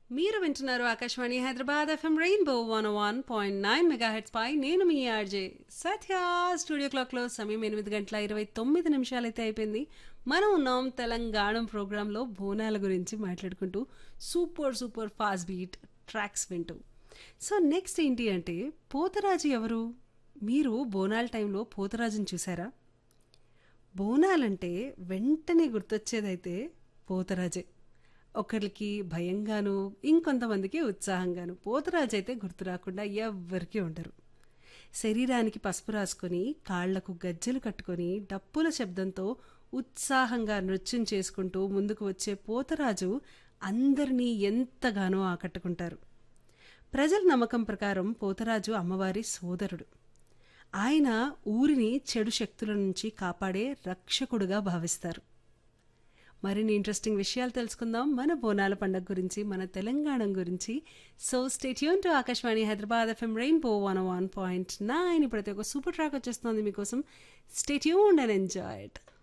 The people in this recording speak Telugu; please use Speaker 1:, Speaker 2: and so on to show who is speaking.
Speaker 1: మీరు వింటున్నారు Akashvani Hyderabad FM rainbow one one point nine mega heads పై నేను మీ ఆర్జే సత్య స్టూడియో క్లాక్లో సమయం ఎనిమిది గంటల ఇరవై తొమ్మిది నిమిషాలైతే అయిపోయింది మనం ఉన్నాం తెలంగాణ ప్రోగ్రాంలో బోనాల గురించి మాట్లాడుకుంటూ super super fast beat tracks వింటూ సో నెక్స్ట్ ఏంటి అంటే పోతరాజు ఎవరు మీరు బోనాల టైంలో పోతరాజుని చూసారా బోనాలంటే వెంటనే గుర్తొచ్చేదైతే పోతరాజే ఒకరికి భయంగాను ఇంకొంతమందికి ఉత్సాహంగాను పోతరాజు అయితే గుర్తు రాకుండా ఎవ్వరికీ ఉండరు శరీరానికి పసుపు రాసుకొని కాళ్లకు గజ్జెలు కట్టుకొని డప్పుల శబ్దంతో ఉత్సాహంగా నృత్యం చేసుకుంటూ ముందుకు వచ్చే పోతరాజు అందరినీ ఎంతగానో ఆకట్టుకుంటారు ప్రజల నమ్మకం ప్రకారం పోతరాజు అమ్మవారి సోదరుడు ఆయన ఊరిని చెడు శక్తుల నుంచి కాపాడే రక్షకుడుగా భావిస్తారు మరిన్ని ఇంట్రెస్టింగ్ విషయాలు తెలుసుకుందాం మన బోనాల పండుగ గురించి మన తెలంగాణ గురించి so stay tuned to Akashvani Hyderabad FM rainbow one one point nine ఇప్పుడైతే ఒక సూపర్ ట్రాక్ వచ్చేస్తుంది మీకోసం స్టేట్యూన్ అండ్ ఎంజాయ్ ఇట్